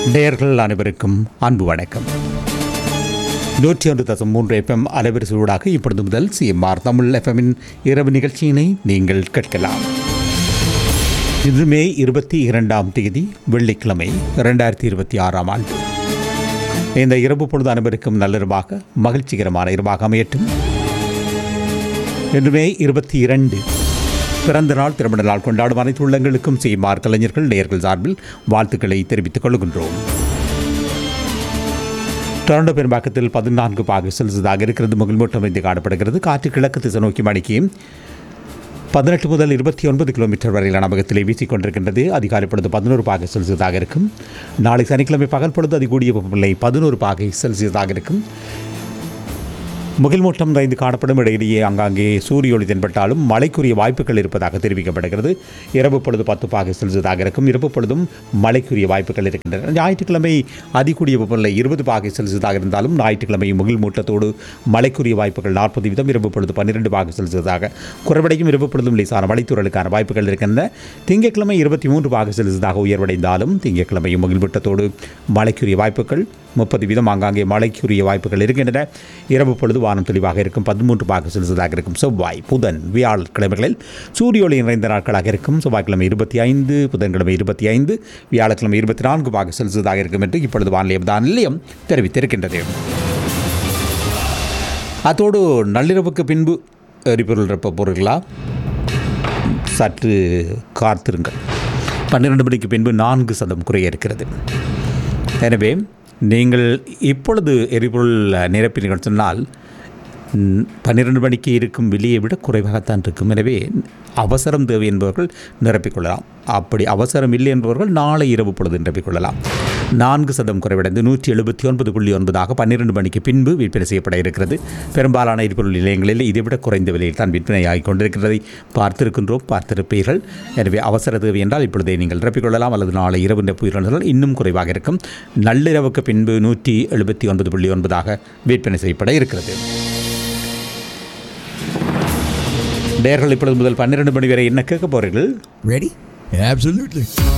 நேயர்கள் அனைவருக்கும் அன்பு வணக்கம் நூற்றி ஒன்று தசம் மூன்று எஃப்எம் அலைவரிசையூடாக இப்பொழுது முதல் சிஎம்ஆர் தமிழ் எஃப்எம்மின் இரவு நிகழ்ச்சியினை நீங்கள் கேட்கலாம் இன்று மே இருபத்தி இரண்டாம் தேதி வெள்ளிக்கிழமை இரண்டாயிரத்தி இருபத்தி ஆறாம் ஆண்டு இந்த இரவு பொழுது அனைவருக்கும் நல்லிரவாக மகிழ்ச்சிகரமான இரவாக அமையட்டும் இன்று மே இருபத்தி இரண்டு பிறந்த நாள் திருமண நாள் கொண்டாடும் அனைத்து உள்ளங்களுக்கும் செய்யுமாறு கலைஞர்கள் நேயர்கள் சார்பில் வாழ்த்துக்களை தெரிவித்துக் கொள்கின்றோம் டொரண்டோ பெரும்பாக்கத்தில் பதினான்கு பாக செல்சியஸாக இருக்கிறது முகல்மூட்டம் இருந்து காணப்படுகிறது காற்று கிழக்கு திசை நோக்கி மணிக்கு பதினெட்டு முதல் இருபத்தி ஒன்பது கிலோமீட்டர் வரையிலான வேகத்திலே வீசிக் கொண்டிருக்கின்றது அதிகாலை பொழுது பதினோரு பாகை செல்சியஸாக இருக்கும் நாளை சனிக்கிழமை பகல் பொழுது அதிகூடிய வெப்பநிலை பதினோரு பாகை செல்சியஸாக இருக்கும் முகில்மூட்டம் நிறைந்து காணப்படும் இடையிலேயே ஆங்காங்கே சூரிய ஒளி தென்பட்டாலும் மழைக்குரிய வாய்ப்புகள் இருப்பதாக தெரிவிக்கப்படுகிறது இரவு பொழுது பத்து பாகை செல்சியஸாக இருக்கும் இரவு பொழுதும் மழைக்குரிய வாய்ப்புகள் இருக்கின்றன ஞாயிற்றுக்கிழமை அதிகூடிய வெப்பநிலை இருபது பாகை செல்சியஸாக இருந்தாலும் ஞாயிற்றுக்கிழமை முகில்மூட்டத்தோடு மழைக்குரிய வாய்ப்புகள் நாற்பது வீதம் இரவு பொழுது பன்னிரெண்டு பாகை செல்சியஸாக குறைவடையும் இரவு பொழுதும் லேசான மழைத்தூரலுக்கான வாய்ப்புகள் இருக்கின்றன திங்கட்கிழமை இருபத்தி மூன்று பாகை செல்சியஸாக உயர்வடைந்தாலும் திங்கட்கிழமையும் முகில்மூட்டத்தோடு மழைக்குரிய வாய்ப்புகள் முப்பது வீதம் ஆங்காங்கே மழைக்குரிய வாய்ப்புகள் இருக்கின்றன இரவு பொழுது வானம் தெளிவாக இருக்கும் பதிமூன்று பாக செல்சியஸாக இருக்கும் செவ்வாய் புதன் வியாழக்கிழமைகளில் சூரிய ஒளி நிறைந்த நாட்களாக இருக்கும் செவ்வாய்க்கிழமை இருபத்தி ஐந்து புதன்கிழமை இருபத்தி ஐந்து வியாழக்கிழமை இருபத்தி நான்கு பாக செல்சியஸாக இருக்கும் என்று இப்பொழுது வானிலை தான் நிலையம் தெரிவித்திருக்கின்றது அத்தோடு நள்ளிரவுக்கு பின்பு எரிபொருள் நிரப்ப போகிறீர்களா சற்று காத்திருங்கள் பன்னிரண்டு மணிக்கு பின்பு நான்கு சதம் குறைய இருக்கிறது எனவே நீங்கள் இப்பொழுது எரிபொருள் நிரப்பினீர்கள் சொன்னால் ம், பன்னிரண்டு மணிக்கு இருக்கும் விலையை விட குறைவாகத்தான் இருக்கும் எனவே அவசரம் தேவை என்பவர்கள் நிரப்பிக்கொள்ளலாம் அப்படி அவசரம் இல்லை என்பவர்கள் நாளை இரவு பொழுது நிரப்பிக்கொள்ளலாம் நான்கு சதம் குறைவடைந்து நூற்றி எழுபத்தி ஒன்பது புள்ளி ஒன்பதாக பன்னிரண்டு மணிக்கு பின்பு விற்பனை செய்யப்பட இருக்கிறது பெரும்பாலான எரிபொருள் நிலையங்களில் இதைவிட குறைந்த விலையில் தான் விற்பனையாகிக் கொண்டிருக்கிறதை பார்த்திருக்கின்றோம் பார்த்திருப்பீர்கள் எனவே அவசர தேவை என்றால் இப்பொழுதே நீங்கள் நிரப்பிக்கொள்ளலாம் அல்லது நாளை இரவு நிரப்புவீர்கள் என்றால் இன்னும் குறைவாக இருக்கும் நள்ளிரவுக்கு பின்பு நூற்றி எழுபத்தி ஒன்பது புள்ளி ஒன்பதாக விற்பனை செய்யப்பட இருக்கிறது நேர்கள் இப்பொழுது முதல் பன்னிரண்டு மணி வரை என்ன கேட்க போறீர்கள் Ready? Absolutely.